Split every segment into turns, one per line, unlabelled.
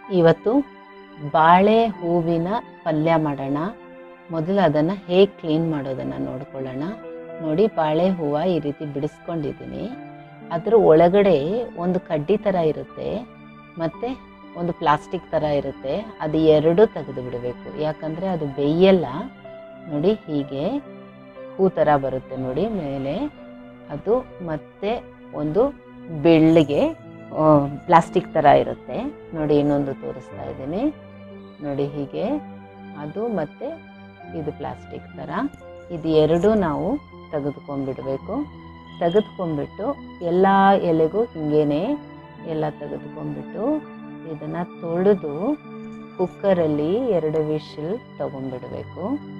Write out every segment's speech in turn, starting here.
ಇವತ್ತು ಬಾಳೆ ಹೂವಿನ ಪಲ್ಯ ಮಾಡೋಣ ಮೊದಲು ಅದನ್ನು ಹೇಗೆ ಕ್ಲೀನ್ ಮಾಡೋದನ್ನು ನೋಡ್ಕೊಳ್ಳೋಣ ನೋಡಿ ಬಾಳೆ ಹೂವು ಈ ರೀತಿ ಬಿಡಿಸ್ಕೊಂಡಿದ್ದೀನಿ ಅದ್ರ ಒಳಗಡೆ ಒಂದು ಕಡ್ಡಿ ಥರ ಇರುತ್ತೆ ಮತ್ತು ಒಂದು ಪ್ಲಾಸ್ಟಿಕ್ ಥರ ಇರುತ್ತೆ ಅದು ಎರಡು ತೆಗೆದು ಬಿಡಬೇಕು ಯಾಕಂದರೆ ಅದು ಬೇಯಲ್ಲ ನೋಡಿ ಹೀಗೆ ಹೂ ಥರ ಬರುತ್ತೆ ನೋಡಿ ಮೇಲೆ ಅದು ಮತ್ತೆ ಒಂದು ಬೆಳ್ಳಿಗೆ ಪ್ಲಾಸ್ಟಿಕ್ ಥರ ಇರುತ್ತೆ ನೋಡಿ ಇನ್ನೊಂದು ತೋರಿಸ್ತಾ ಇದ್ದೀನಿ ನೋಡಿ ಹೀಗೆ ಅದು ಮತ್ತು ಇದು ಪ್ಲಾಸ್ಟಿಕ್ ಥರ ಇದು ಎರಡು ನಾವು ತೆಗೆದುಕೊಂಡ್ಬಿಡ್ಬೇಕು ತೆಗೆದುಕೊಂಡ್ಬಿಟ್ಟು ಎಲ್ಲ ಎಲೆಗೂ ಹಿಂಗೇನೆ ಎಲ್ಲ ತೆಗೆದುಕೊಂಡ್ಬಿಟ್ಟು ಇದನ್ನು ತೊಳೆದು ಕುಕ್ಕರಲ್ಲಿ ಎರಡು ವಿಶಿಲ್ ತಗೊಂಡ್ಬಿಡಬೇಕು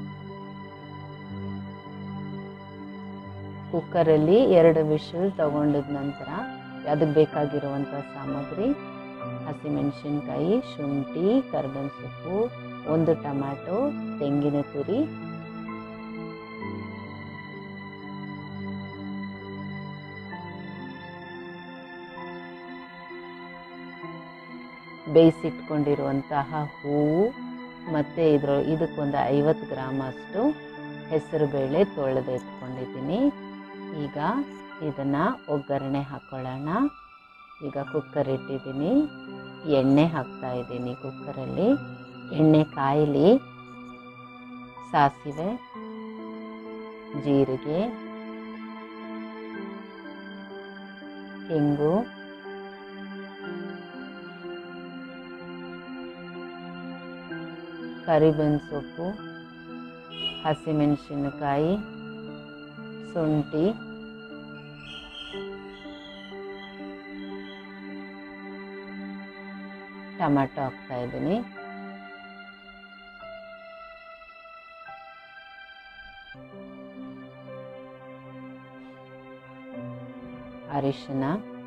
ಕುಕ್ಕರಲ್ಲಿ ಎರಡು ವಿಶಿಲ್ ತಗೊಂಡಿದ ನಂತರ ಅದಕ್ಕೆ ಬೇಕಾಗಿರುವಂಥ ಸಾಮಗ್ರಿ ಹಸಿಮೆಣಸಿನ್ಕಾಯಿ ಶುಂಠಿ ಕರ್ಬೇವಿನ ಸೊಪ್ಪು ಒಂದು ಟೊಮ್ಯಾಟೊ ತೆಂಗಿನ ತುರಿ ಬೇಯಿಸಿಟ್ಕೊಂಡಿರುವಂತಹ ಹೂವು ಮತ್ತು ಇದ್ರ ಇದಕ್ಕೊಂದು ಐವತ್ತು ಗ್ರಾಮ್ ಅಷ್ಟು ಹೆಸರುಬೇಳೆ ತೊಳೆದು ಎತ್ಕೊಂಡಿದ್ದೀನಿ ಈಗ ಇದನ್ನು ಒಗ್ಗರಣೆ ಹಾಕ್ಕೊಳ್ಳೋಣ ಈಗ ಕುಕ್ಕರ್ ಇಟ್ಟಿದ್ದೀನಿ ಎಣ್ಣೆ ಹಾಕ್ತಾ ಇದ್ದೀನಿ ಕುಕ್ಕರಲ್ಲಿ ಎಣ್ಣೆ ಕಾಯಿಲಿ ಸಾಸಿವೆ ಜೀರಿಗೆ ಹಿಂಗು ಕರಿಬೇವಿನ ಸೊಪ್ಪು ಹಸಿಮೆಣಸಿನಕಾಯಿ ಶುಂಠಿ ಟೊಮ್ಯಾಟೊ ಹಾಕ್ತಾ ಇದ್ದೀನಿ ಅರಿಶಿನ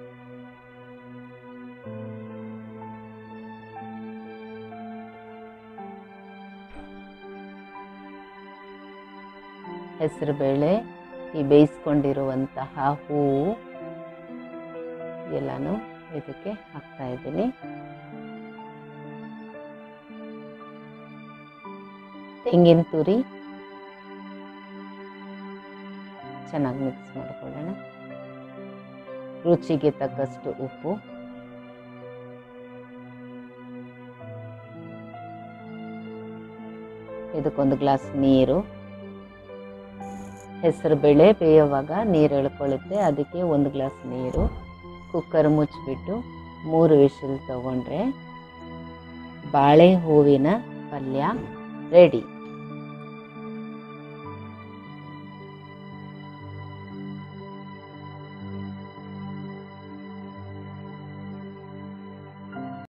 ಹೆಸರುಬೇಳೆ ಈ ಬೇಯಿಸ್ಕೊಂಡಿರುವಂತಹ ಹೂವು ಎಲ್ಲನೂ ಇದಕ್ಕೆ ಹಾಕ್ತಾ ಇದ್ದೀನಿ ತೆಂಗಿನ ತುರಿ ಚೆನ್ನಾಗಿ ಮಿಕ್ಸ್ ಮಾಡ್ಕೊಳ್ಳೋಣ ರುಚಿಗೆ ತಕ್ಕಷ್ಟು ಉಪ್ಪು ಇದಕ್ಕೊಂದು ಗ್ಲಾಸ್ ನೀರು ಹೆಸರು ಬೇಳೆ ಬೇಯುವಾಗ ನೀರು ಎಳ್ಕೊಳ್ಳುತ್ತೆ ಅದಕ್ಕೆ ಒಂದು ಗ್ಲಾಸ್ ನೀರು ಕುಕ್ಕರ್ ಮುಚ್ಚಿಬಿಟ್ಟು ಮೂರು ವಿಷಲ್ ತಗೊಂಡ್ರೆ ಬಾಳೆ ಹೂವಿನ ಪಲ್ಯ ರೆಡಿ